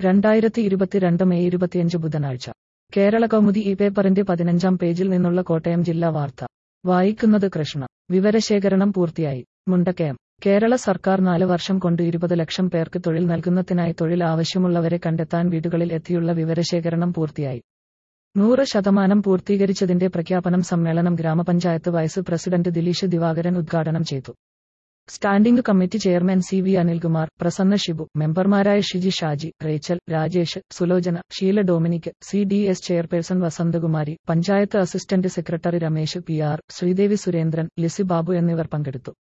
രണ്ടായിരത്തി ഇരുപത്തിരണ്ട് മെയ് ഇരുപത്തിയഞ്ച് ബുധനാഴ്ച കേരള കൗമുദി ഈ പേപ്പറിന്റെ പതിനഞ്ചാം പേജിൽ നിന്നുള്ള കോട്ടയം ജില്ലാ വാർത്ത വായിക്കുന്നത് കൃഷ്ണ വിവരശേഖരണം പൂർത്തിയായി മുണ്ടക്കയം കേരള സർക്കാർ നാല് വർഷം കൊണ്ട് ഇരുപത് ലക്ഷം പേർക്ക് തൊഴിൽ നൽകുന്നതിനായി തൊഴിൽ ആവശ്യമുള്ളവരെ കണ്ടെത്താൻ വീടുകളിൽ എത്തിയുള്ള വിവരശേഖരണം പൂർത്തിയായി നൂറ് ശതമാനം പൂർത്തീകരിച്ചതിന്റെ പ്രഖ്യാപനം സമ്മേളനം ഗ്രാമപഞ്ചായത്ത് വൈസ് പ്രസിഡന്റ് ദിലീഷ് ദിവാകരൻ ഉദ്ഘാടനം ചെയ്തു standing committee chairman C V Anilkumar Prasanna Shibu മെമ്പർമാരായ Shiji Shaji Rachel Rajesh Sulochana Sheela Dominic C D S chairperson Vasanthakumari panchayat assistant secretary Ramesh P R Sreedevi Surendran Lissy Babu എന്നിവർ പങ്കെടുത്തു